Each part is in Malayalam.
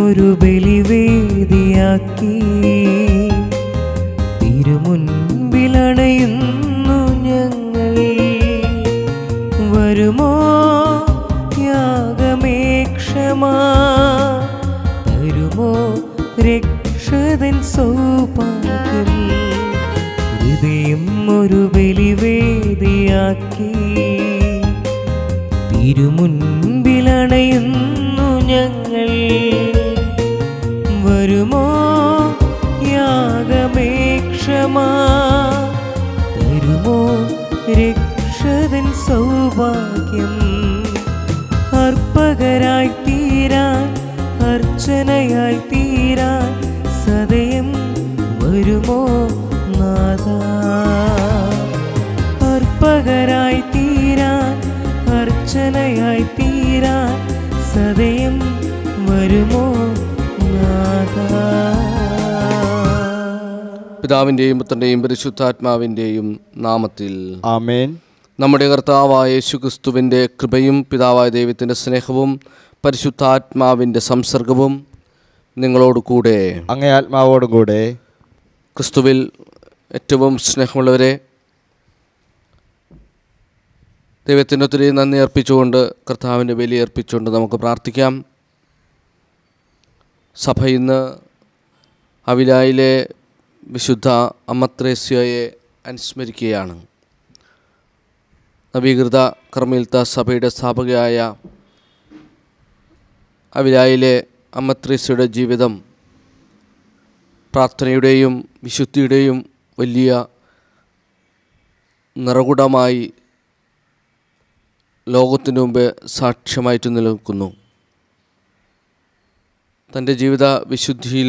ഒരു ബലിവേദിയാക്കി തിരുമുൻപിലണയുന്നു ഞങ്ങൾ വരുമോ യാഗമേ ക്ഷമാ തരുമോ രക്ഷതൻ സൗഭാഗ്യം ഹൃദയം ഒരു ബലിവേദിയാക്കി തിരുമുൻപിലണയുന്നു ഞങ്ങൾ വരുമോ യാഗമേ ക്ഷമാ തരുമോ രക്ഷതൻ സൗഭാഗ്യം അർപ്പകരായി തീരാൻ അർച്ചനയായി തീരാൻ സദയം വരുമോ നാഥ അർപ്പകരായി തീരാൻ അർച്ചനയായി തീരാൻ സദയം വരുമോ നാഥ പിതാവിൻ്റെയും പുത്രൻ്റെയും പരിശുദ്ധാത്മാവിൻ്റെയും നാമത്തിൽ ആമേൻ നമ്മുടെ കർത്താവായ യേശുക്രിസ്തുവിൻ്റെ കൃപയും പിതാവായ ദൈവത്തിൻ്റെ സ്നേഹവും പരിശുദ്ധാത്മാവിൻ്റെ സംസർഗവും നിങ്ങളോട് കൂടെ അങ്ങേ ആത്മാവോടും കൂടെ ക്രിസ്തുവിൽ ഏറ്റവും സ്നേഹമുള്ളവരെ ദൈവത്തിന് ഒത്തിരി നന്ദി അർപ്പിച്ചുകൊണ്ട് കർത്താവിൻ്റെ ബലി അർപ്പിച്ചുകൊണ്ട് നമുക്ക് പ്രാർത്ഥിക്കാം സഭ ഇന്ന് അവിലായിലെ വിശുദ്ധ അമ്മത്രേസ്യയെ അനുസ്മരിക്കുകയാണ് നവീകൃത കർമ്മീൽത്ത സഭയുടെ സ്ഥാപകയായ അവിലായിലെ അമ്മത്രേസ്യയുടെ ജീവിതം പ്രാർത്ഥനയുടെയും വിശുദ്ധിയുടെയും വലിയ നിറകുടമായി ലോകത്തിനു മുമ്പ് സാക്ഷ്യമായിട്ട് നിലനിൽക്കുന്നു തൻ്റെ ജീവിത വിശുദ്ധിയിൽ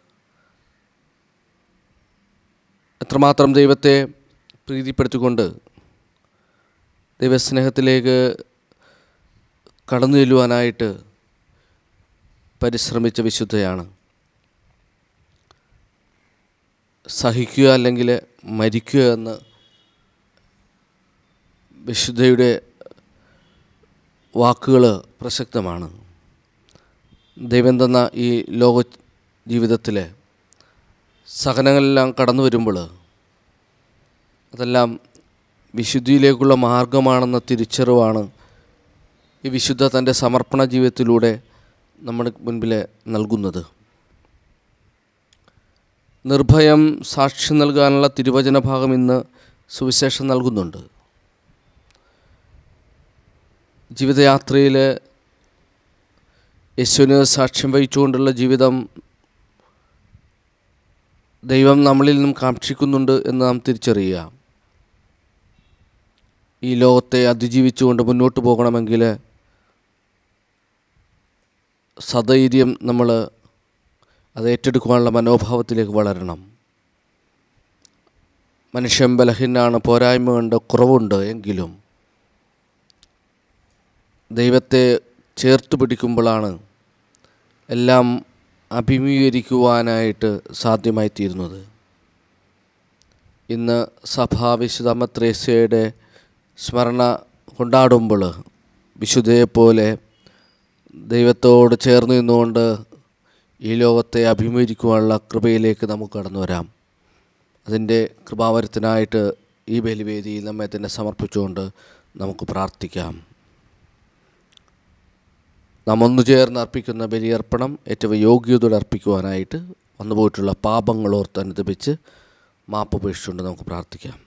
എത്രമാത്രം ദൈവത്തെ പ്രീതിപ്പെടുത്തിക്കൊണ്ട് ദൈവസ്നേഹത്തിലേക്ക് കടന്നു ചെല്ലുവാനായിട്ട് പരിശ്രമിച്ച വിശുദ്ധയാണ് സഹിക്കുക അല്ലെങ്കിൽ മരിക്കുക എന്ന് വിശുദ്ധയുടെ വാക്കുകൾ പ്രസക്തമാണ് ദൈവം തന്ന ഈ ലോക ജീവിതത്തിൽ സഹനങ്ങളെല്ലാം കടന്നു വരുമ്പോൾ അതെല്ലാം വിശുദ്ധിയിലേക്കുള്ള മാർഗമാണെന്ന തിരിച്ചറിവാണ് ഈ വിശുദ്ധ തൻ്റെ സമർപ്പണ ജീവിതത്തിലൂടെ നമ്മുടെ മുൻപിൽ നൽകുന്നത് നിർഭയം സാക്ഷി നൽകാനുള്ള തിരുവചന ഭാഗം ഇന്ന് സുവിശേഷം നൽകുന്നുണ്ട് ജീവിതയാത്രയിൽ യേശുവിന് സാക്ഷ്യം വഹിച്ചുകൊണ്ടുള്ള ജീവിതം ദൈവം നമ്മളിൽ നിന്നും കാക്ഷിക്കുന്നുണ്ട് എന്ന് നാം തിരിച്ചറിയുക ഈ ലോകത്തെ അതിജീവിച്ചുകൊണ്ട് മുന്നോട്ട് പോകണമെങ്കിൽ സധൈര്യം നമ്മൾ അത് ഏറ്റെടുക്കുവാനുള്ള മനോഭാവത്തിലേക്ക് വളരണം മനുഷ്യൻ ബലഹീനാണ് പോരായ്മ ഉണ്ട് കുറവുണ്ട് എങ്കിലും ദൈവത്തെ ചേർത്ത് പിടിക്കുമ്പോഴാണ് എല്ലാം അഭിമുഖീകരിക്കുവാനായിട്ട് സാധ്യമായി തീരുന്നത് ഇന്ന് സഭാവിശുദ്ധ അമ്മത്രേസ്യയുടെ സ്മരണ കൊണ്ടാടുമ്പോൾ വിശുദ്ധയെപ്പോലെ ദൈവത്തോട് ചേർന്ന് നിന്നുകൊണ്ട് ഈ ലോകത്തെ അഭിമുഖീകരിക്കുവാനുള്ള കൃപയിലേക്ക് നമുക്ക് കടന്നു വരാം അതിൻ്റെ കൃപാവരത്തിനായിട്ട് ഈ ബലിവേദിയിൽ നമ്മെ തന്നെ സമർപ്പിച്ചുകൊണ്ട് നമുക്ക് പ്രാർത്ഥിക്കാം നാം ഒന്നു ചേർന്ന് അർപ്പിക്കുന്ന ബലിയർപ്പണം ഏറ്റവും യോഗ്യതയോടെ അർപ്പിക്കുവാനായിട്ട് വന്നുപോയിട്ടുള്ള പാപങ്ങളോർത്ത് അനുദപിച്ച് മാപ്പ് ഉപേക്ഷിച്ചുകൊണ്ട് നമുക്ക് പ്രാർത്ഥിക്കാം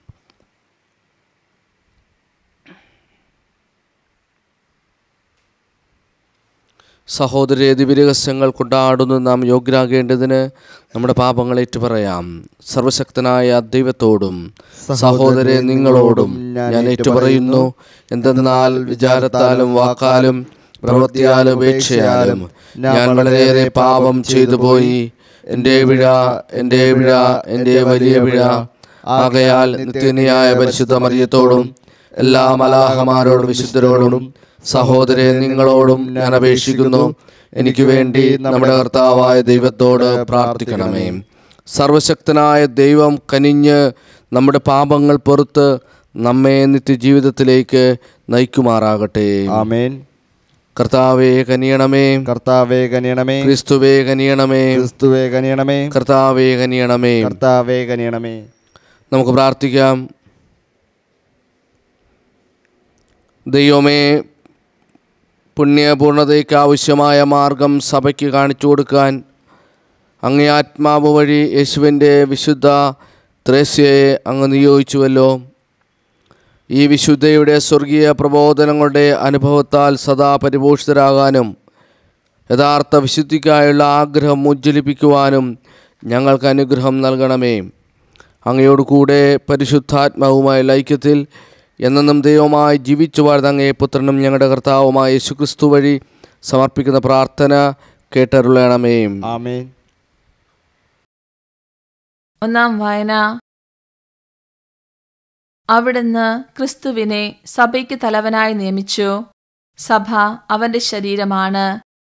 സഹോദര ദിവ്യരഹസ്യങ്ങൾ കൊണ്ടാടുന്ന നാം യോഗ്യരാകേണ്ടതിന് നമ്മുടെ പാപങ്ങൾ ഏറ്റുപറയാം സർവശക്തനായ ദൈവത്തോടും സഹോദരെ നിങ്ങളോടും ഞാൻ ഏറ്റുപറയുന്നു എന്തെന്നാൽ വിചാരത്താലും വാക്കാലും പ്രവൃത്തിയാലും ഉപേക്ഷയാലും ഞാൻ വളരെയേറെ പാപം ചെയ്തു പോയി എൻ്റെ വിഴ എൻ്റെ വിഴ എൻ്റെ വലിയ വിഴ ആകയാൽ നിത്യനിയായ പരിശുദ്ധ മറിയത്തോടും എല്ലാ മലാഹമാരോടും വിശുദ്ധരോടും സഹോദരെ നിങ്ങളോടും ഞാൻ അപേക്ഷിക്കുന്നു എനിക്ക് വേണ്ടി നമ്മുടെ കർത്താവായ ദൈവത്തോട് പ്രാർത്ഥിക്കണമേ സർവശക്തനായ ദൈവം കനിഞ്ഞ് നമ്മുടെ പാപങ്ങൾ പുറത്ത് നമ്മെ നിത്യജീവിതത്തിലേക്ക് നയിക്കുമാറാകട്ടെ ആമേൻ കർത്താവേ കനിയണമേ കർത്താവേ കനിയണമേ ക്രിസ്തുവേ കനിയണമേ ക്രിസ്തുവേ കനിയണമേ കർത്താവേ കനിയണമേ കർത്താവേ കനിയണമേ നമുക്ക് പ്രാർത്ഥിക്കാം ദൈവമേ പുണ്യപൂർണതയ്ക്ക് ആവശ്യമായ മാർഗം സഭയ്ക്ക് കാണിച്ചു കൊടുക്കാൻ അങ്ങേ ആത്മാവ് വഴി യേശുവിൻ്റെ വിശുദ്ധ ത്രേസ്യയെ അങ്ങ് നിയോഗിച്ചുവല്ലോ ഈ വിശുദ്ധയുടെ സ്വർഗീയ പ്രബോധനങ്ങളുടെ അനുഭവത്താൽ സദാ പരിപോഷിതരാകാനും യഥാർത്ഥ വിശുദ്ധിക്കായുള്ള ആഗ്രഹം ഉജ്ജ്വലിപ്പിക്കുവാനും ഞങ്ങൾക്ക് അനുഗ്രഹം നൽകണമേ അങ്ങയോട് കൂടെ പരിശുദ്ധാത്മാവുമായ ഐക്യത്തിൽ എന്നെന്നും ദൈവമായി ജീവിച്ചു വാഴുന്ന അങ്ങേ പുത്രനും ഞങ്ങളുടെ കർത്താവുമായ യേശുക്രിസ്തു വഴി സമർപ്പിക്കുന്ന പ്രാർത്ഥന കേട്ടരുളണമേ ആമേൻ ഒന്നാം വായന അവിടുന്ന് ക്രിസ്തുവിനെ സഭയ്ക്ക് തലവനായി നിയമിച്ചു സഭ അവന്റെ ശരീരമാണ്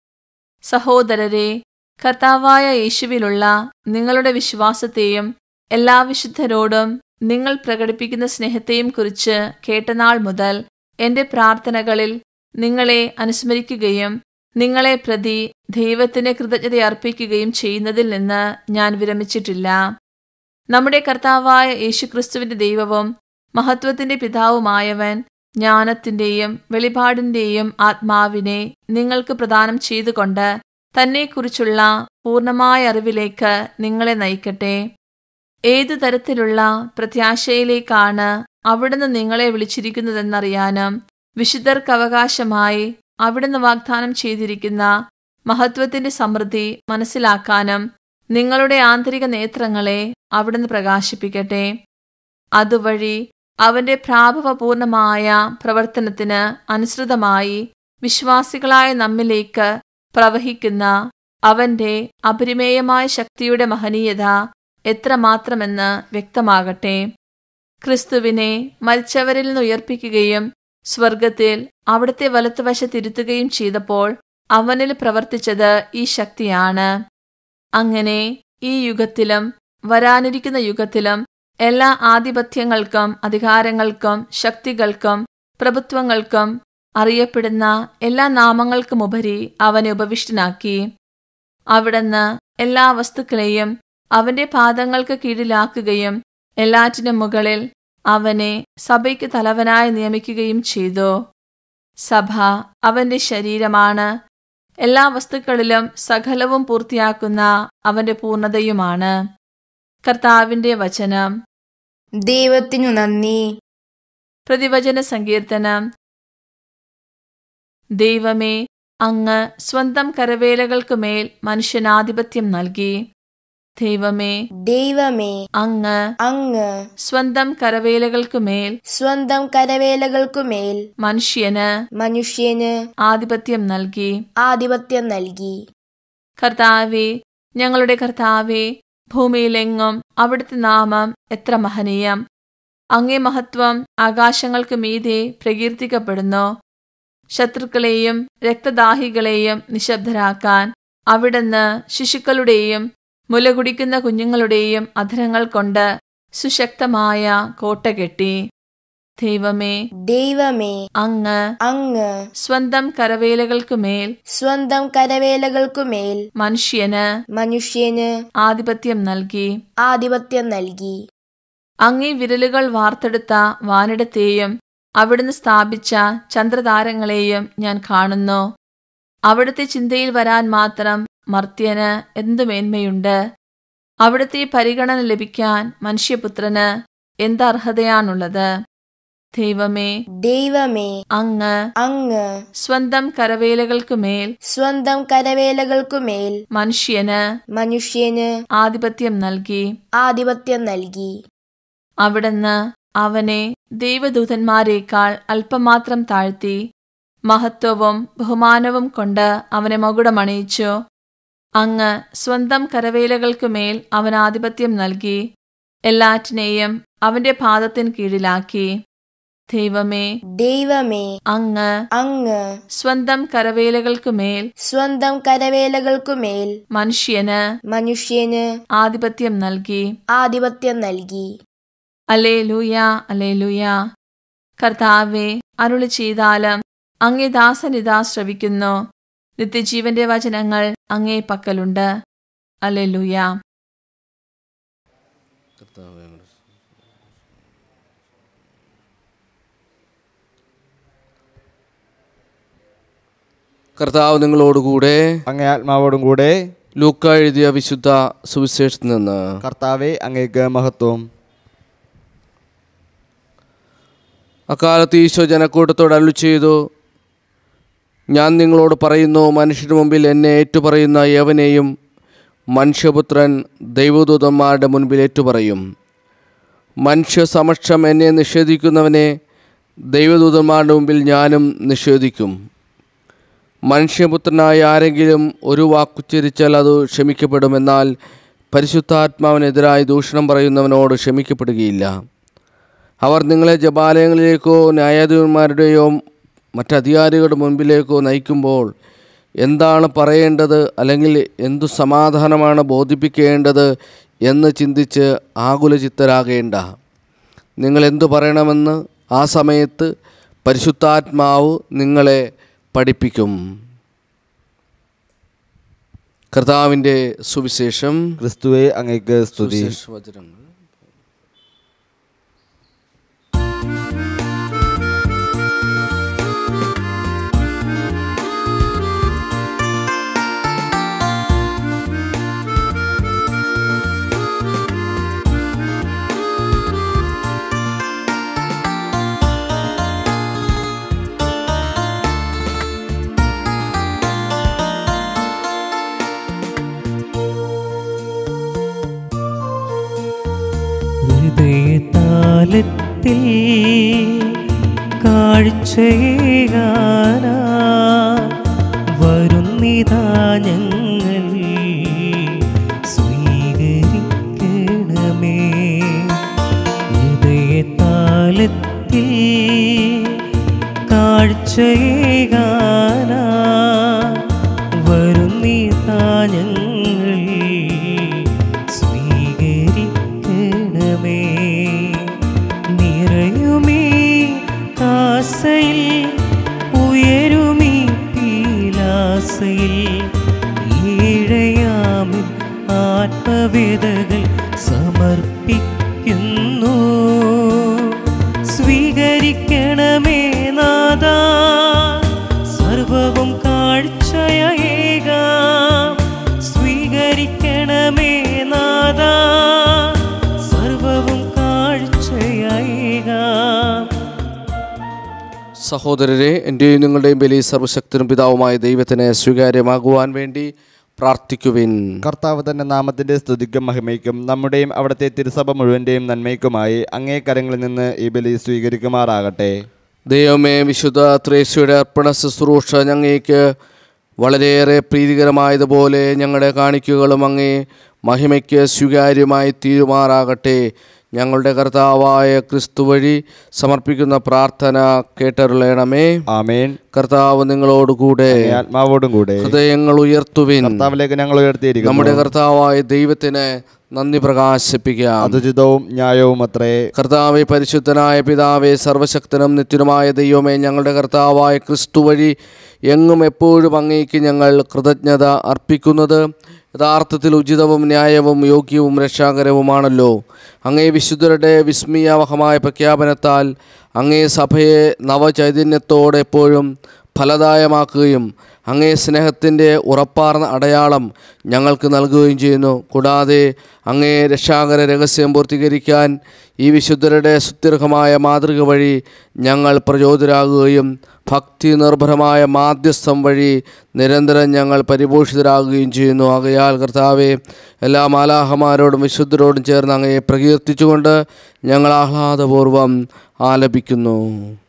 സഹോദരരെ കർത്താവായ യേശുവിലുള്ള നിങ്ങളുടെ വിശ്വാസത്തെയും എല്ലാ വിശുദ്ധരോടും നിങ്ങൾ പ്രകടിപ്പിക്കുന്ന സ്നേഹത്തെയും കുറിച്ച് കേട്ടനാൾ മുതൽ എന്റെ പ്രാർത്ഥനകളിൽ നിങ്ങളെ അനുസ്മരിക്കുകയും നിങ്ങളെ പ്രതി ദൈവത്തിന് കൃതജ്ഞത അർപ്പിക്കുകയും ചെയ്യുന്നതിൽ നിന്ന് ഞാൻ വിരമിച്ചിട്ടില്ല നമ്മുടെ കർത്താവായ യേശുക്രിസ്തുവിന്റെ ദൈവവും മഹത്വത്തിന്റെ പിതാവുമായവൻ ജ്ഞാനത്തിന്റെയും വെളിപാടിന്റെയും ആത്മാവിനെ നിങ്ങൾക്ക് പ്രദാനം ചെയ്തുകൊണ്ട് തന്നെക്കുറിച്ചുള്ള പൂർണ്ണമായ അറിവിലേക്ക് നിങ്ങളെ നയിക്കട്ടെ ഏതു തരത്തിലുള്ള പ്രത്യാശയിലേക്കാണ് അവിടുന്ന് നിങ്ങളെ വിളിച്ചിരിക്കുന്നതെന്നറിയാനും വിശുദ്ധർക്ക് അവകാശമായി അവിടുന്ന് വാഗ്ദാനം ചെയ്തിരിക്കുന്ന മഹത്വത്തിന്റെ സമൃദ്ധി മനസ്സിലാക്കാനും നിങ്ങളുടെ ആന്തരിക നേത്രങ്ങളെ അവിടുന്ന് പ്രകാശിപ്പിക്കട്ടെ അതുവഴി അവന്റെ പ്രാഭവപൂർണമായ പ്രവർത്തനത്തിന് അനുസൃതമായി വിശ്വാസികളായ നമ്മിലേക്ക് പ്രവഹിക്കുന്ന അവന്റെ അപരിമേയമായ ശക്തിയുടെ മഹനീയത എത്രമാത്രമെന്ന് വ്യക്തമാകട്ടെ ക്രിസ്തുവിനെ മരിച്ചവരിൽ നിന്ന് ഉയർപ്പിക്കുകയും സ്വർഗത്തിൽ അവിടുത്തെ വലത്തുവശത്തിരുത്തുകയും ചെയ്തപ്പോൾ അവനിൽ പ്രവർത്തിച്ചത് ഈ ശക്തിയാണ് അങ്ങനെ ഈ യുഗത്തിലും വരാനിരിക്കുന്ന യുഗത്തിലും എല്ലാ ആധിപത്യങ്ങൾക്കും അധികാരങ്ങൾക്കും ശക്തികൾക്കും പ്രഭുത്വങ്ങൾക്കും അറിയപ്പെടുന്ന എല്ലാ നാമങ്ങൾക്കുമുപരി അവനെ ഉപവിഷ്ടനാക്കി അവിടുന്ന് എല്ലാ വസ്തുക്കളെയും അവന്റെ പാദങ്ങൾക്ക് കീഴിലാക്കുകയും എല്ലാറ്റിനും മുകളിൽ അവനെ സഭയ്ക്ക് തലവനായി നിയമിക്കുകയും ചെയ്തു സഭ അവന്റെ ശരീരമാണ് എല്ലാ വസ്തുക്കളിലും സകലവും പൂർത്തിയാക്കുന്ന അവന്റെ പൂർണ്ണതയുമാണ് കർത്താവിന്റെ വചനം ദൈവത്തിനു നന്ദി പ്രതിവചന സങ്കീർത്തനം ദൈവമേ അങ്ങ് സ്വന്തം കരവേലകൾക്കുമേൽ മനുഷ്യനാധിപത്യം നൽകി ദൈവമേ ദൈവമേ അങ്ങ് അങ്ങ് സ്വന്തം കരവേലകൾക്കുമേൽ സ്വന്തം കരവേലകൾക്കുമേൽ മനുഷ്യന് മനുഷ്യന് ആധിപത്യം നൽകി ആധിപത്യം നൽകി കർത്താവെ ഞങ്ങളുടെ കർത്താവെ ഭൂമിയിലെങ്ങും അവിടുത്തെ നാമം എത്ര മഹനീയം അങ്ങേ മഹത്വം ആകാശങ്ങൾക്ക് മീതെ പ്രകീർത്തിക്കപ്പെടുന്നു ശത്രുക്കളെയും രക്തദാഹികളെയും നിശബ്ദരാക്കാൻ അവിടുന്ന് ശിശുക്കളുടെയും മുലകുടിക്കുന്ന കുഞ്ഞുങ്ങളുടെയും അധരങ്ങൾ കൊണ്ട് സുശക്തമായ കോട്ട കെട്ടി ദൈവമേ ദൈവമേ അങ്ങ് അങ്ങ് സ്വന്തം കരവേലകൾക്കുമേൽ സ്വന്തം കരവേലകൾക്കുമേൽ മനുഷ്യന് മനുഷ്യന് ആധിപത്യം നൽകി ആധിപത്യം നൽകി അങ്ങേ വിരലുകൾ വാർത്തെടുത്ത വാനിടത്തെയും അവിടുന്ന് സ്ഥാപിച്ച ചന്ദ്രതാരങ്ങളെയും ഞാൻ കാണുന്നു അവിടുത്തെ ചിന്തയിൽ വരാൻ മാത്രം മർത്യന് എന്തു മേന്മയുണ്ട് അവിടുത്തെ പരിഗണന ലഭിക്കാൻ മനുഷ്യപുത്രന് എന്തർഹതയാണുള്ളത് ദൈവമേ ദൈവമേ അങ്ങ് അങ്ങ് സ്വന്തം കരവേലകൾക്കുമേൽ സ്വന്തം കരവേലകൾക്കുമേൽ മനുഷ്യന് മനുഷ്യന് ആധിപത്യം നൽകി ആധിപത്യം നൽകി അവിടുന്ന് അവനെ ദൈവദൂതന്മാരേക്കാൾ അല്പമാത്രം താഴ്ത്തി മഹത്വവും ബഹുമാനവും കൊണ്ട് അവനെ മകുടമണിയിച്ചു അങ്ങ് സ്വന്തം കരവേലകൾക്കുമേൽ അവൻ ആധിപത്യം നൽകി എല്ലാറ്റിനെയും അവന്റെ പാദത്തിന് കീഴിലാക്കി ദൈവമേ ദൈവമേ അങ്ങ് അങ്ങ് സ്വന്തം കരവേലകൾക്കുമേൽ സ്വന്തം കരവേലകൾക്കുമേൽ മനുഷ്യന് മനുഷ്യന് ആധിപത്യം നൽകി ആധിപത്യം നൽകി അലേ ലൂയ അലേ ലൂയ കർത്താവെ അരുളി ചെയ്താലും അങ്ങേ ദാസൻ ഇതാ ശ്രവിക്കുന്നു നിത്യജീവന്റെ വചനങ്ങൾ അങ്ങേ പക്കലുണ്ട് അല്ലെലുയ കർത്താവ് നിങ്ങളോടുകൂടെ അങ്ങേ ആത്മാവോടും കൂടെ ലൂക്ക എഴുതിയ വിശുദ്ധ സുവിശേഷത്തിൽ നിന്ന് കർത്താവെ അങ്ങേക്ക് മഹത്വം അക്കാലത്ത് ഈശോ ജനക്കൂട്ടത്തോട് അരുളി ചെയ്തു ഞാൻ നിങ്ങളോട് പറയുന്നു മനുഷ്യരുടെ മുമ്പിൽ എന്നെ ഏറ്റുപറയുന്ന യവനെയും മനുഷ്യപുത്രൻ ദൈവദൂതന്മാരുടെ മുൻപിൽ ഏറ്റുപറയും മനുഷ്യ സമക്ഷം എന്നെ നിഷേധിക്കുന്നവനെ ദൈവദൂതന്മാരുടെ മുമ്പിൽ ഞാനും നിഷേധിക്കും മനുഷ്യപുത്രനായ ആരെങ്കിലും ഒരു വാക്കുച്ചരിച്ചാൽ അത് ക്ഷമിക്കപ്പെടുമെന്നാൽ പരിശുദ്ധാത്മാവിനെതിരായി ദൂഷണം പറയുന്നവനോട് ക്ഷമിക്കപ്പെടുകയില്ല അവർ നിങ്ങളെ ജപാലയങ്ങളിലേക്കോ ന്യായാധിപന്മാരുടെയോ മറ്റധികാരികളുടെ മുൻപിലേക്കോ നയിക്കുമ്പോൾ എന്താണ് പറയേണ്ടത് അല്ലെങ്കിൽ എന്തു സമാധാനമാണ് ബോധിപ്പിക്കേണ്ടത് എന്ന് ചിന്തിച്ച് ആകുലചിത്തരാകേണ്ട നിങ്ങൾ എന്തു പറയണമെന്ന് ആ സമയത്ത് പരിശുദ്ധാത്മാവ് നിങ്ങളെ പഠിപ്പിക്കും കർത്താവിൻ്റെ സുവിശേഷം ക്രിസ്തുവെ അങ്ങേക്ക് സ്തുതി സുവിശേഷ വചനങ്ങൾ ഹൃദയതാലത്തിൽ കാഴ്ചയേകാനാ വരുന്നിതാ ഞങ്ങൾ സ്വീകരിക്കണമേ ഹൃദയതാലത്തിൽ കാഴ്ചയേകാനാ വരുന്നിതാ ഞങ്ങൾ സ്വീകരിക്കണമേ നിറയുമേ കാസയിൽ ഉയരുമീ പീലാസയിൽ ഈഴയാമിൻ ആത്മവേദകൾ സമർപ്പിക്കുന്നു സ്വീകരിക്കണമേ നാദ സർവവും കാഴ്ചയേകാം സ്വീകരിക്കണമേ നാദ സർവവും കാഴ്ചയേകാം സഹോദരരെ എൻ്റെയും നിങ്ങളുടെയും ബലി സർവശക്തനും പിതാവുമായ ദൈവത്തിന് സ്വീകാര്യമാകുവാൻ വേണ്ടി പ്രാർത്ഥിക്കുവിൻ കർത്താവ് തന്റെ നാമത്തിന്റെ സ്തുതിക്കും മഹിമയ്ക്കും നമ്മുടെയും അവിടുത്തെ തിരുസഭ മുഴുവന്റെയും നന്മയ്ക്കുമായി അങ്ങേ കരങ്ങളിൽ നിന്ന് ഈ ബലി സ്വീകരിക്കുമാറാകട്ടെ ദൈവമേ വിശുദ്ധ ത്രേസ്യയുടെ അർപ്പണ ശുശ്രൂഷ ഞങ്ങൾക്ക് വളരെയേറെ പ്രീതികരമായതുപോലെ ഞങ്ങളുടെ കാണിക്കുകളും അങ്ങേ മഹിമയ്ക്ക് സ്വീകാര്യമായി തീരുമാറാകട്ടെ ഞങ്ങളുടെ കർത്താവായ ക്രിസ്തു വഴി സമർപ്പിക്കുന്ന പ്രാർത്ഥന കേട്ടരുളയണമേ ആമേൻ കർത്താവ് നിങ്ങളോടുകൂടെ അങ്ങേ ആത്മാവോടും കൂടെ ഹൃദയങ്ങൾ ഉയർത്തുവിൻ കർത്താവിലേക്ക് ഞങ്ങൾ ഉയർത്തിയിരിക്കുന്നു നമ്മുടെ കർത്താവായ ദൈവത്തിന് നന്ദി പ്രകാശിപ്പിക്കാം അതുചിതവും ന്യായവും അത്രേ കർത്താവെ പരിശുദ്ധനായ പിതാവെ സർവശക്തനും നിത്യനുമായ ദൈവമേ ഞങ്ങളുടെ കർത്താവായ ക്രിസ്തു വഴി എങ്ങും എപ്പോഴും അങ്ങേക്ക് ഞങ്ങൾ കൃതജ്ഞത അർപ്പിക്കുന്നത് യഥാർത്ഥത്തിൽ ഉചിതവും ന്യായവും യോഗ്യവും രക്ഷാകരവുമാണല്ലോ അങ്ങേ വിശുദ്ധരുടെ വിസ്മയാവഹമായ പ്രഖ്യാപനത്താൽ അങ്ങേ സഭയെ നവചൈതന്യത്തോടെ എപ്പോഴും ഫലദായമാക്കുകയും അങ്ങേ സ്നേഹത്തിൻ്റെ ഉറപ്പാർന്ന അടയാളം ഞങ്ങൾക്ക് നൽകുകയും ചെയ്യുന്നു കൂടാതെ അങ്ങേ രക്ഷാകര രഹസ്യം പൂർത്തീകരിക്കാൻ ഈ വിശുദ്ധരുടെ സുദീർഘമായ മാതൃക വഴി ഞങ്ങൾ പ്രചോദരാകുകയും ഭക്തി നിർഭരമായ മാധ്യസ്ഥം വഴി നിരന്തരം ഞങ്ങൾ പരിപോഷിതരാകുകയും ചെയ്യുന്നു ആകയാൽ കർത്താവെ എല്ലാ മാലാഹമാരോടും വിശുദ്ധരോടും ചേർന്ന് അങ്ങയെ പ്രകീർത്തിച്ചുകൊണ്ട് ഞങ്ങൾ ആഹ്ലാദപൂർവം ആലപിക്കുന്നു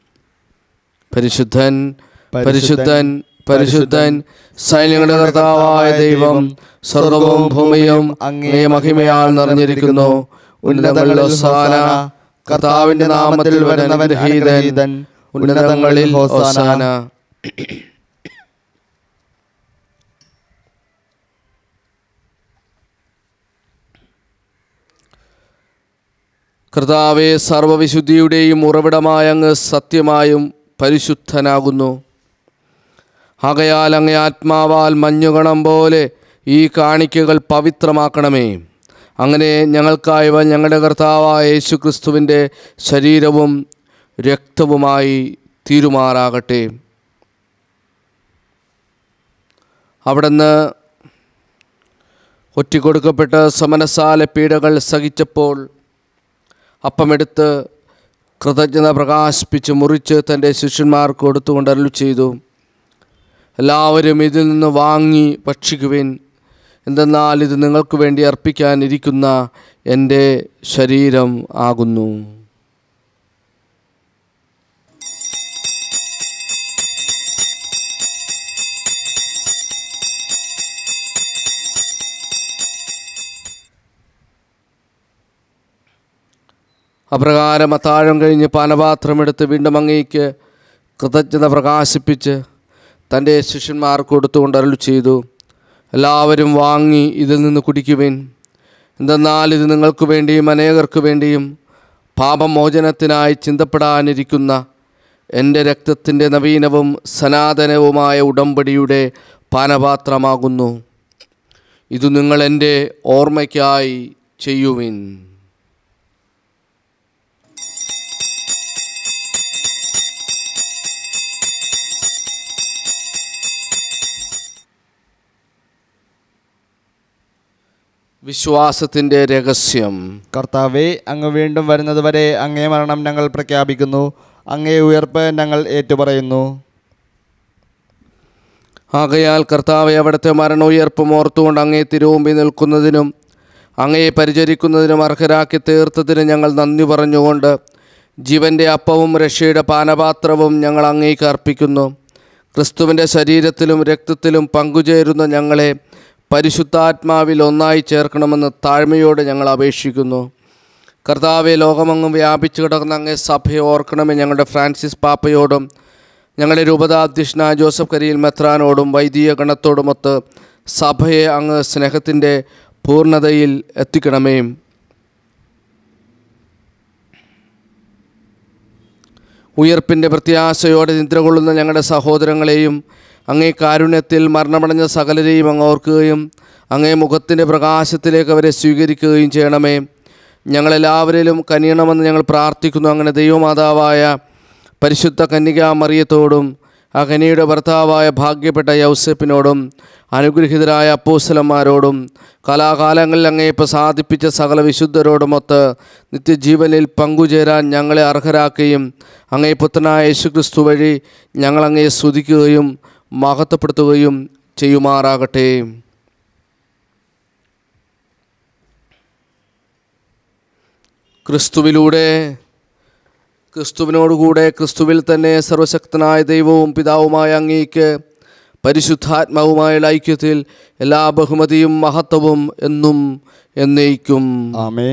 പരിശുദ്ധൻ പരിശുദ്ധൻ പരിശുദ്ധൻ സൈന്യങ്ങളുടെ കർത്താവായ ദൈവം സ്വർഗവും ഭൂമിയും അങ്ങേ മഹിമയാൽ നിറഞ്ഞിരിക്കുന്നു ഉന്നതങ്ങളിൽ ഹോസാന കർത്താവിന്റെ നാമത്തിൽ വരുന്നവൻ ഹീതൻ ഉന്നതങ്ങളിൽ ഹോസാന കർത്താവെ സർവവിശുദ്ധിയുടെയും ഉറവിടമായ അങ്ങ് സത്യമായും പരിശുദ്ധനാകുന്നു ആകയാൽ അങ്ങേ ആത്മാവാൽ മഞ്ഞുകണം പോലെ ഈ കാണിക്കകൾ പവിത്രമാക്കണമേ അങ്ങനെ ഞങ്ങൾക്കായവ ഞങ്ങളുടെ കർത്താവായ യേശു ക്രിസ്തുവിൻ്റെ ശരീരവും രക്തവുമായി തീരുമാറാകട്ടെ അവിടുന്ന് ഒറ്റിക്കൊടുക്കപ്പെട്ട് സമനസാല പീഡകൾ സഹിച്ചപ്പോൾ അപ്പമെടുത്ത് കൃതജ്ഞത പ്രകാശിപ്പിച്ച് മുറിച്ച് തൻ്റെ ശിഷ്യന്മാർക്ക് കൊടുത്തുകൊണ്ട് അരുളി ചെയ്തു എല്ലാവരും ഇതിൽ നിന്ന് വാങ്ങി ഭക്ഷിക്കുവിൻ എന്തെന്നാൽ ഇത് നിങ്ങൾക്ക് വേണ്ടി അർപ്പിക്കാനിരിക്കുന്ന എൻ്റെ ശരീരം ആകുന്നു അപ്രകാരം അത്താഴം കഴിഞ്ഞ് പാനപാത്രമെടുത്ത് വീണ്ടും അങ്ങേക്ക് കൃതജ്ഞത പ്രകാശിപ്പിച്ച് തൻ്റെ ശിഷ്യന്മാർക്ക് കൊടുത്തുകൊണ്ട് അരുളി ചെയ്തു എല്ലാവരും വാങ്ങി ഇതിൽ നിന്ന് കുടിക്കുവിൻ എന്തെന്നാൽ ഇത് നിങ്ങൾക്ക് വേണ്ടിയും അനേകർക്ക് വേണ്ടിയും പാപമോചനത്തിനായി ചിന്തപ്പെടാനിരിക്കുന്ന എൻ്റെ രക്തത്തിൻ്റെ നവീനവും സനാതനവുമായ ഉടമ്പടിയുടെ പാനപാത്രമാകുന്നു ഇത് നിങ്ങൾ എൻ്റെ ഓർമ്മയ്ക്കായി ചെയ്യുവിൻ വിശ്വാസത്തിൻ്റെ രഹസ്യം കർത്താവെ അങ്ങ് വീണ്ടും വരുന്നതുവരെ അങ്ങേ മരണം ഞങ്ങൾ പ്രഖ്യാപിക്കുന്നു അങ്ങേ ഉയർപ്പ് ഞങ്ങൾ ഏറ്റുപറയുന്നു ആകയാൽ കർത്താവെ അവിടുത്തെ മരണോയർപ്പും ഓർത്തുകൊണ്ട് അങ്ങേ തിരുവുമ്പിൽ നിൽക്കുന്നതിനും അങ്ങയെ പരിചരിക്കുന്നതിനും അർഹരാക്കി തീർത്തതിന് ഞങ്ങൾ നന്ദി പറഞ്ഞുകൊണ്ട് ജീവൻ്റെ അപ്പവും രക്ഷയുടെ പാനപാത്രവും ഞങ്ങൾ അങ്ങേക്ക് അർപ്പിക്കുന്നു ക്രിസ്തുവിൻ്റെ ശരീരത്തിലും രക്തത്തിലും പങ്കുചേരുന്ന ഞങ്ങളെ പരിശുദ്ധാത്മാവിൽ ഒന്നായി ചേർക്കണമെന്ന് താഴ്മയോടെ ഞങ്ങൾ അപേക്ഷിക്കുന്നു കർത്താവെ ലോകമെങ്ങും വ്യാപിച്ചു കിടക്കുന്ന അങ്ങേ സഭയെ ഓർക്കണമേ ഞങ്ങളുടെ ഫ്രാൻസിസ് പാപ്പയോടും ഞങ്ങളുടെ രൂപതാധ്യക്ഷനായ ജോസഫ് കരിയിൽ മെത്രാനോടും വൈദിക ഗണത്തോടുമൊത്ത് സഭയെ അങ്ങ് സ്നേഹത്തിൻ്റെ പൂർണ്ണതയിൽ എത്തിക്കണമേ ഉയർപ്പിൻ്റെ പ്രത്യാശയോടെ നിദ്ര കൊള്ളുന്ന ഞങ്ങളുടെ സഹോദരങ്ങളെയും അങ്ങേ കാരുണ്യത്തിൽ മരണമടഞ്ഞ സകലരെയും അങ്ങ് ഓർക്കുകയും അങ്ങേ മുഖത്തിൻ്റെ പ്രകാശത്തിലേക്ക് അവരെ സ്വീകരിക്കുകയും ചെയ്യണമേ ഞങ്ങളെല്ലാവരിലും കനിയണമെന്ന് ഞങ്ങൾ പ്രാർത്ഥിക്കുന്നു അങ്ങനെ ദൈവമാതാവായ പരിശുദ്ധ കന്യകാ മറിയത്തോടും ആ കനിയുടെ ഭർത്താവായ ഭാഗ്യപ്പെട്ട യൗസപ്പിനോടും അനുഗ്രഹീതരായ അപ്പോസ്തലന്മാരോടും കലാകാലങ്ങളിൽ അങ്ങയെ പ്രസാദിപ്പിച്ച സകല വിശുദ്ധരോടുമൊത്ത് നിത്യജീവനിൽ പങ്കുചേരാൻ ഞങ്ങളെ അർഹരാക്കുകയും അങ്ങേ പുത്രനായ യേശുക്രിസ്തു വഴി ഞങ്ങളങ്ങയെ സ്തുതിക്കുകയും മഹത്വപ്പെടുത്തുകയും ചെയ്യുമാറാകട്ടെ ക്രിസ്തുവിലൂടെ ക്രിസ്തുവിനോടുകൂടെ ക്രിസ്തുവിൽ തന്നെ സർവശക്തനായ ദൈവവും പിതാവുമായ അങ്ങേക്ക് പരിശുദ്ധാത്മാവുമായുള്ള ഐക്യത്തിൽ എല്ലാ ബഹുമതിയും മഹത്വവും എന്നും എന്നേക്കും ആമേൻ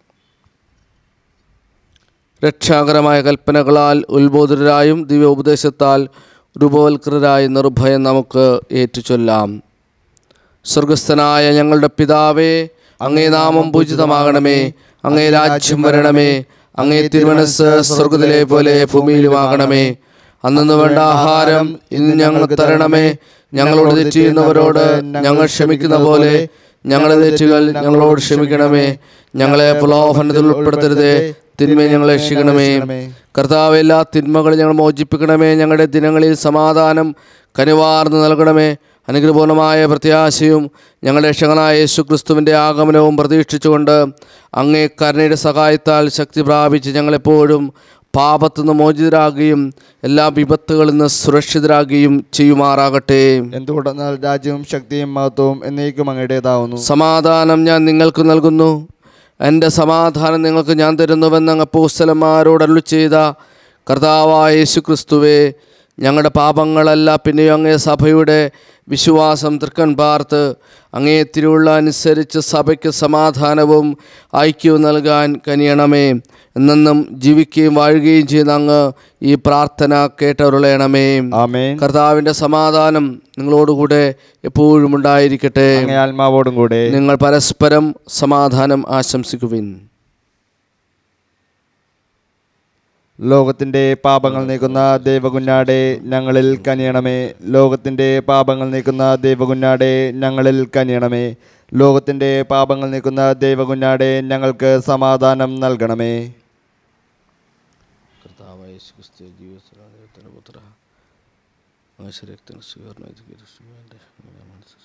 രക്ഷാകരമായ കൽപ്പനകളാൽ ഉത്ബോധിതരായും ദിവ്യോപദേശത്താൽ രൂപവൽകൃതരായ നിർഭയം നമുക്ക് ഏറ്റുചൊല്ലാം സ്വർഗസ്ഥനായ ഞങ്ങളുടെ പിതാവേ അങ്ങേ നാമം പൂജിതമാകണമേ അങ്ങേ രാജ്യം വരണമേ അങ്ങേ തിരുമനസ് സ്വർഗത്തിലെ പോലെ ഭൂമിയിലുമാകണമേ അന്നു വേണ്ട ആഹാരം ഇന്ന് ഞങ്ങൾക്ക് തരണമേ ഞങ്ങളോട് തെറ്റ് ചെയ്യുന്നവരോട് ഞങ്ങൾ ക്ഷമിക്കുന്ന പോലെ ഞങ്ങളുടെ തെറ്റുകൾ ഞങ്ങളോട് ക്ഷമിക്കണമേ ഞങ്ങളെ പ്രലോഭനത്തിൽ ഉൾപ്പെടുത്തരുതേ തിന്മയെ ഞങ്ങളെ രക്ഷിക്കണമേ കർത്താവ് എല്ലാ തിന്മകളും ഞങ്ങൾ മോചിപ്പിക്കണമേ ഞങ്ങളുടെ ദിനങ്ങളിൽ സമാധാനം കനിവാർന്ന് നൽകണമേ അനുഗ്രഹപൂർണമായ പ്രത്യാശയും ഞങ്ങളുടെ രക്ഷകനായ യേശു ക്രിസ്തുവിൻ്റെ ആഗമനവും പ്രതീക്ഷിച്ചുകൊണ്ട് അങ്ങേ കരുണയുടെ സഹായത്താൽ ശക്തി പ്രാപിച്ച് ഞങ്ങളെപ്പോഴും പാപത്തുനിന്ന് മോചിതരാകുകയും എല്ലാ വിപത്തുകളിൽ നിന്ന് സുരക്ഷിതരാകുകയും ചെയ്യുമാറാകട്ടെ എന്തുകൊണ്ടെന്നാൽ രാജ്യവും ശക്തിയും മഹത്വവും എന്നേക്കും അങ്ങയുടേതാവുന്നു സമാധാനം ഞാൻ നിങ്ങൾക്ക് നൽകുന്നു എൻ്റെ സമാധാനം നിങ്ങൾക്ക് ഞാൻ തരുന്നുവെന്ന് അങ്ങ് അപ്പോസ്തലന്മാരോട് അരുളി ചെയ്ത കർത്താവായ യേശു ക്രിസ്തുവേ ഞങ്ങളുടെ പാപങ്ങളല്ല പിന്നെയും അങ്ങേ സഭയുടെ വിശ്വാസം തൃക്കൺ പാർത്ത് അങ്ങേ തിരുവുള്ള അനുസരിച്ച് സഭയ്ക്ക് സമാധാനവും ഐക്യവും നൽകാൻ കനിയണമേ എന്നെന്നും ജീവിക്കുകയും വാഴുകയും ചെയ്യുന്ന അങ്ങ് ഈ പ്രാർത്ഥന കേട്ടരുളയണമേ ആമേൻ കർത്താവിൻ്റെ സമാധാനം നിങ്ങളോടുകൂടെ എപ്പോഴും ഉണ്ടായിരിക്കട്ടെ അങ്ങേ ആത്മാവോടും കൂടെ നിങ്ങൾ പരസ്പരം സമാധാനം ആശംസിക്കുവിൻ ലോകത്തിൻ്റെ പാപങ്ങൾ നീക്കുന്ന ദൈവകുഞ്ഞാടെ ഞങ്ങളിൽ കനിയണമേ ലോകത്തിൻ്റെ പാപങ്ങൾ നീക്കുന്ന ദൈവകുഞ്ഞാടെ ഞങ്ങളിൽ കനിയണമേ ലോകത്തിൻ്റെ പാപങ്ങൾ നീക്കുന്ന ദൈവകുഞ്ഞാടെ ഞങ്ങൾക്ക് സമാധാനം നൽകണമേ കർത്താവായ യേശുക്രിസ്തു ജീവിതത്തിൻ്റെ പുത്ര ശരീരത്തിന് സ്വീകരണം എൻ്റെ മനസ്സ്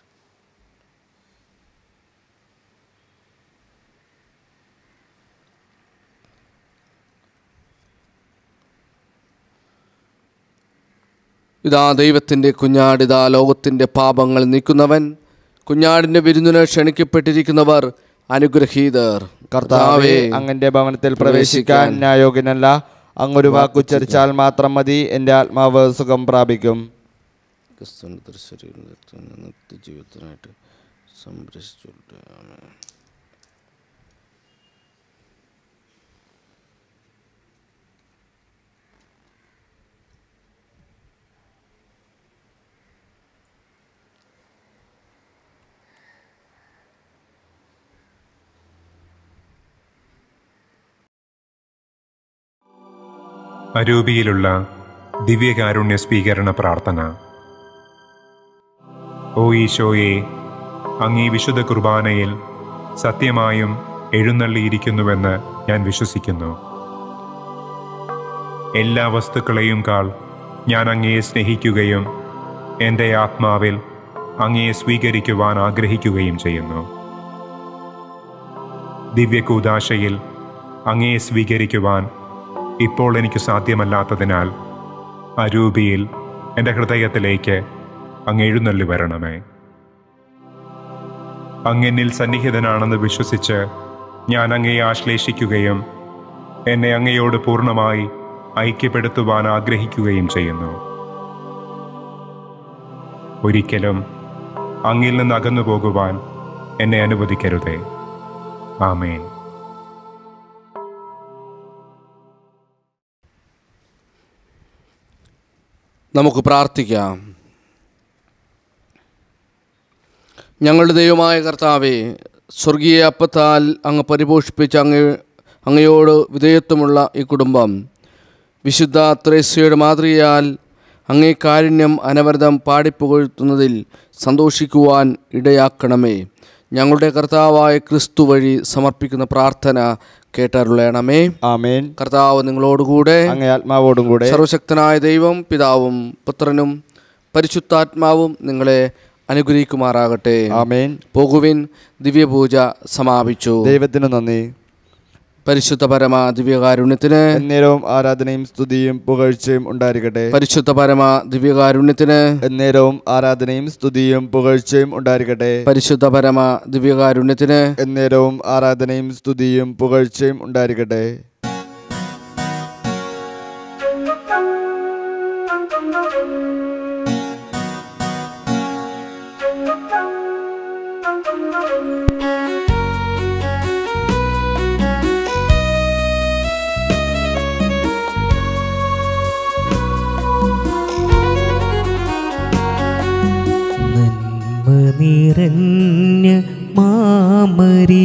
ഇതാ ദൈവത്തിൻ്റെ കുഞ്ഞാട് ഇതാ ലോകത്തിൻ്റെ പാപങ്ങൾ നീക്കുന്നവൻ കുഞ്ഞാടിൻ്റെ വിരുന്നിന് ക്ഷണിക്കപ്പെട്ടിരിക്കുന്നവർ അനുഗ്രഹീതർ കർത്താവേ അങ്ങന്റെ ഭവനത്തിൽ പ്രവേശിക്കാൻ ഞാൻ യോഗ്യനല്ല അങ്ങൊരു വാക്കുച്ചരിച്ചാൽ മാത്രം മതി എൻ്റെ ആത്മാവ് സുഖം പ്രാപിക്കും ക്രിസ്തുവിൻ്റെ തിരുശരീരം നിത്യജീവിതത്തിനായിട്ട് സംരക്ഷിച്ചുകൊണ്ട് ആമേൻ. അരൂപിയിലുള്ള ദിവ്യകാരുണ്യ സ്വീകരണ പ്രാർത്ഥന ഓ ഈശോയെ അങ്ങീ വിശുദ്ധ കുർബാനയിൽ സത്യമായും എഴുന്നള്ളിയിരിക്കുന്നുവെന്ന് ഞാൻ വിശ്വസിക്കുന്നു എല്ലാ വസ്തുക്കളെയും കാൾ ഞാൻ അങ്ങയെ സ്നേഹിക്കുകയും എൻ്റെ ആത്മാവിൽ അങ്ങയെ സ്വീകരിക്കുവാൻ ആഗ്രഹിക്കുകയും ചെയ്യുന്നു ദിവ്യകൂദാശയിൽ അങ്ങയെ സ്വീകരിക്കുവാൻ ഇപ്പോൾ എനിക്ക് സാധ്യമല്ലാത്തതിനാൽ അരൂപിയിൽ എൻ്റെ ഹൃദയത്തിലേക്ക് അങ്ങ് എഴുന്നള്ളി വരണമേ അങ്ങെന്നിൽ സന്നിഹിതനാണെന്ന് വിശ്വസിച്ച് ഞാൻ അങ്ങയെ ആശ്ലേഷിക്കുകയും എന്നെ അങ്ങയോട് പൂർണ്ണമായി ഐക്യപ്പെടുത്തുവാൻ ആഗ്രഹിക്കുകയും ചെയ്യുന്നു ഒരിക്കലും അങ്ങിൽ നിന്ന് അകന്നു പോകുവാൻ എന്നെ അനുവദിക്കരുതേ ആമേൻ നമുക്ക് പ്രാർത്ഥിക്കാം ഞങ്ങളുടെ ദൈവമായ കർത്താവെ സ്വർഗീയ അപ്പത്താൽ അങ്ങ് പരിപോഷിപ്പിച്ച അങ്ങ അങ്ങയോട് വിധേയത്വമുള്ള ഈ കുടുംബം വിശുദ്ധ ത്രേസ്യയുടെ മാതൃകയാൽ അങ്ങേ കാരുണ്യം അനവരതം പാടിപ്പുകഴ്ത്തുന്നതിൽ സന്തോഷിക്കുവാൻ ഇടയാക്കണമേ ഞങ്ങളുടെ കർത്താവായ ക്രിസ്തു വഴി സമർപ്പിക്കുന്ന പ്രാർത്ഥന കേട്ടരുളയണമേ ആമേൻ കർത്താവ് നിങ്ങളോടുകൂടെ അങ്ങേ ആത്മാവോടും കൂടെ സർവശക്തനായ ദൈവം പിതാവും പുത്രനും പരിശുദ്ധാത്മാവും നിങ്ങളെ അനുഗ്രഹിക്കുമാറാകട്ടെ ആമേൻ പോകുവിൻ ദിവ്യപൂജ സമാപിച്ചു ദൈവത്തിന് നന്ദി പരിശുദ്ധ പരമ ദിവ്യകാരുണ്യത്തിന് എന്നേരവും ആരാധനയും സ്തുതിയും പുകഴ്ചയും ഉണ്ടായിരിക്കട്ടെ പരിശുദ്ധ പരമ ദിവ്യകാരുണ്യത്തിന് എന്നേരവും ആരാധനയും സ്തുതിയും പുകഴ്ചയും ഉണ്ടായിരിക്കട്ടെ പരിശുദ്ധ പരമ ദിവ്യകാരുണ്യത്തിന് എന്നേരവും ആരാധനയും സ്തുതിയും പുകഴ്ചയും ഉണ്ടായിരിക്കട്ടെ നന്മ നിറഞ്ഞ മാമരിയേ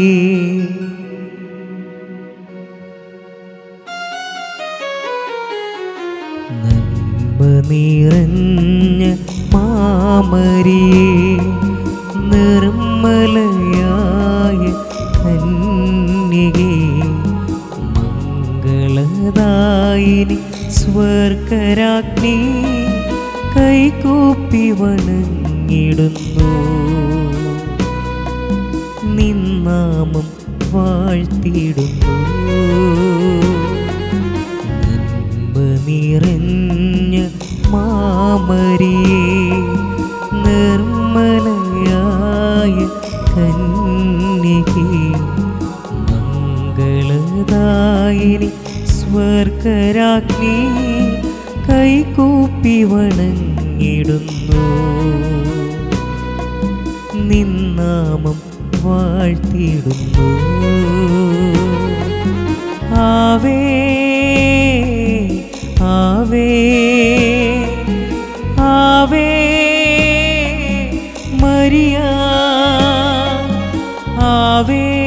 നന്മ നിറഞ്ഞ മാമരിയേ നിർമ്മലയായ കന്യകേ മംഗളദായിനി സ്വർഗരാജ്ഞി കൈകൂപ്പി വണങ്ങിടുന്നു നിന്നാമം വാഴ്ത്തിയിടുന്നു നന്മ നിറഞ്ഞ മാമരിയേ നിർമ്മലയായ കന്യകേ മംഗളദായിനി സ്വർഗരാജ്ഞി കൈകൂപ്പി വണങ്ങിടുന്നു നിന്നാമം വാഴ്ത്തിയിടുന്നു ആവേ ആവേ ആവേ മരിയ ആവേ